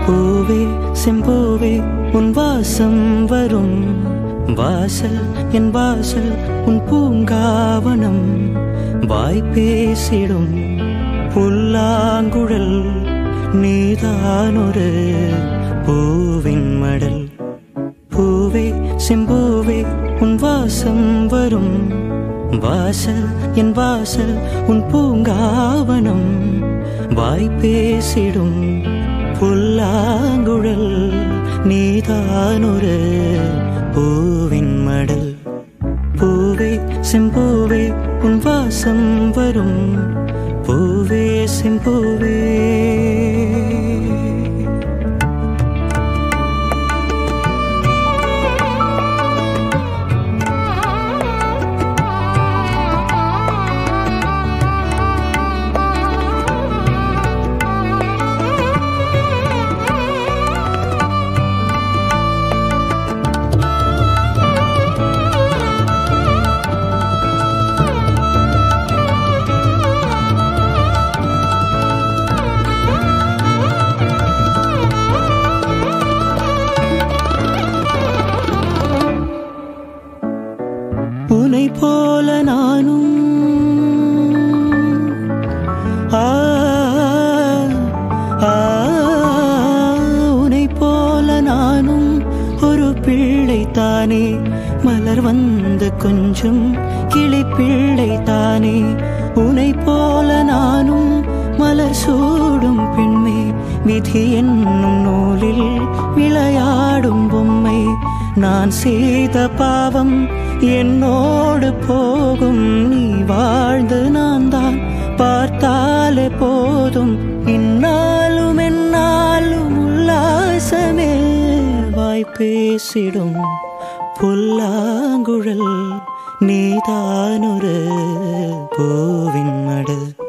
பூவே செம்பூவே உன் வாசம் வரும் வாசல் என் வாசல் உன் பூங்காவனம் வாய் பேசிடும் புல்லாங்குழல் நீதானொரு பூவின் மடல் பூவே செம்பூவே உன் வாசம் வரும் வாசல் என் வாசல் உன் பூங்காவனம் வாய் பேசிடும் புல்லாங்குழல் நீதானொரு பூவின் மடல் பூவே செம்பூவே உன் வாசம் வரும் பூவே செம்பூவே உனை போல நானும் ஆ, ஆ, உனை போல நானும் ஒரு பிள்ளை தானே மலர் வந்து கொஞ்சம் கிளி பிள்ளை தானே உனை போல நானும் மலர் சூடும் பெண்மை விதி என்னும் நூலில் விளையாடும் பொம்மை நான் செய்த பாவம் என்னோடு போகும் நீ வாழ்ந்து நான் தான் பார்த்தாலே போதும் இந்நாளும் என்னாலும் உல்லாசமே வாய் பேசிடும் புல்லாங்குழல் நீதானொரு பூவின் மடல்